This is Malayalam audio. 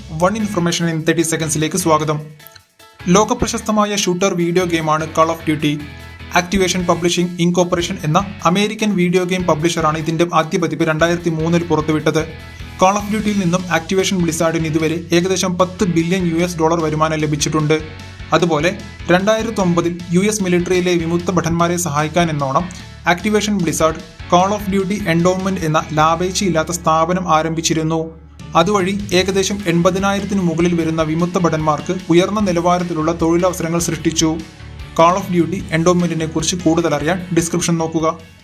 വൺ ഇൻഫർമേഷൻ ഇൻ തേർട്ടി സെക്കൻഡ്സിലേക്ക് സ്വാഗതം ലോകപ്രശസ്തമായ ഷൂട്ടർ വീഡിയോ ഗെയിമാണ് Call of Duty Activision publishing incorporation എന്ന അമേരിക്കൻ വീഡിയോ ഗെയിം പബ്ലിഷറാണ് ഇതിന്റെ ആദ്യ പതിപ്പ് രണ്ടായിരത്തി മൂന്നിൽ പുറത്തുവിട്ടത് കാൾ ഓഫ് ഡ്യൂട്ടിയിൽ നിന്നും ആക്ടിവേഷൻ ബ്ലിസാർഡിന് ഇതുവരെ ഏകദേശം പത്ത് ബില്യൺ യു എസ് ഡോളർ വരുമാനം ലഭിച്ചിട്ടുണ്ട് അതുപോലെ രണ്ടായിരത്തി ഒമ്പതിൽ യു എസ് മിലിറ്ററിയിലെ വിമുക്ത ഭടന്മാരെ സഹായിക്കാൻ എന്നോണം Activision Blizzard Call of Duty endowment എന്ന ലാഭേച്ഛയില്ലാത്ത സ്ഥാപനം ആരംഭിച്ചിരുന്നു അതുവഴി ഏകദേശം എൺപതിനായിരത്തിന് മുകളിൽ വരുന്ന വിമുക്ത ഭടന്മാർക്ക് ഉയർന്ന നിലവാരത്തിലുള്ള തൊഴിലവസരങ്ങൾ സൃഷ്ടിച്ചു കാൾ ഓഫ് ഡ്യൂട്ടി എൻഡോൺമെന്റിനെ കുറിച്ച് കൂടുതൽ അറിയാൻ ഡിസ്ക്രിപ്ഷൻ നോക്കുക